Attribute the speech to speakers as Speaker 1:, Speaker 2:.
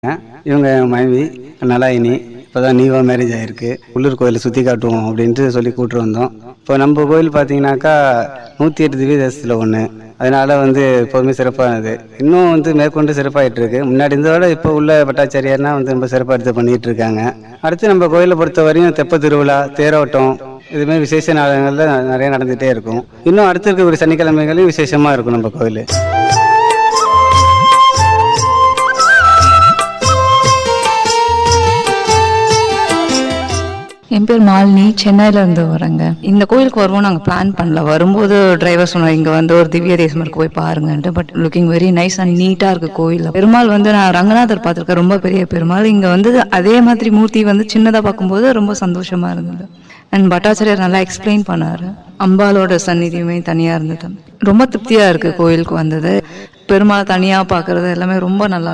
Speaker 1: இவங்க என் மனைவி நலாயினி இப்போதான் நீவா மேரேஜ் ஆயிருக்கு உள்ளூர் கோயிலை சுற்றி காட்டுவோம் அப்படின்ட்டு சொல்லி கூட்டு வந்தோம் இப்போ நம்ம கோயில் பார்த்தீங்கன்னாக்கா நூற்றி எட்டு திவ்ய தேசத்தில் ஒன்று அதனால வந்து எப்போதுமே சிறப்பானது இன்னும் வந்து மேற்கொண்டு சிறப்பாயிட்டு இருக்கு முன்னாடி இருந்ததோட இப்போ உள்ள பட்டாச்சாரியார்னா வந்து ரொம்ப சிறப்பாக எடுத்து பண்ணிட்டு இருக்காங்க அடுத்து நம்ம கோயிலை பொறுத்த வரையும் தெப்ப திருவிழா தேரோட்டம் இதுமாதிரி விசேஷ நாளங்களில் நிறைய நடந்துகிட்டே இருக்கும் இன்னும் அடுத்து இருக்க ஒரு சனிக்கிழமைகளையும் விசேஷமாக இருக்கும் நம்ம கோயில்
Speaker 2: என் பேர் மாலினி சென்னையில இருந்து வரேங்க இந்த கோயிலுக்கு வருவோம் நாங்கள் பிளான் பண்ணல வரும்போது டிரைவர் சொன்னார் இங்கே வந்து ஒரு திவ்ய தேசம் இருக்கு போய் பாருங்கன்ட்டு but looking very nice and நீட்டாக இருக்கு கோயில் பெருமாள் வந்து நான் ரங்கநாதர் பார்த்துருக்கேன் ரொம்ப பெரிய பெருமாள் இங்கே வந்து அதே மாதிரி மூர்த்தி வந்து சின்னதாக பார்க்கும்போது ரொம்ப சந்தோஷமா இருந்தது அண்ட் பட்டாச்சாரியார் நல்லா எக்ஸ்பிளைன் பண்ணாரு அம்பாலோட சந்நிதியுமே தனியாக இருந்தது ரொம்ப திருப்தியாக இருக்கு கோயிலுக்கு வந்தது பெருமாள் தனியாக பார்க்கறது எல்லாமே ரொம்ப நல்லா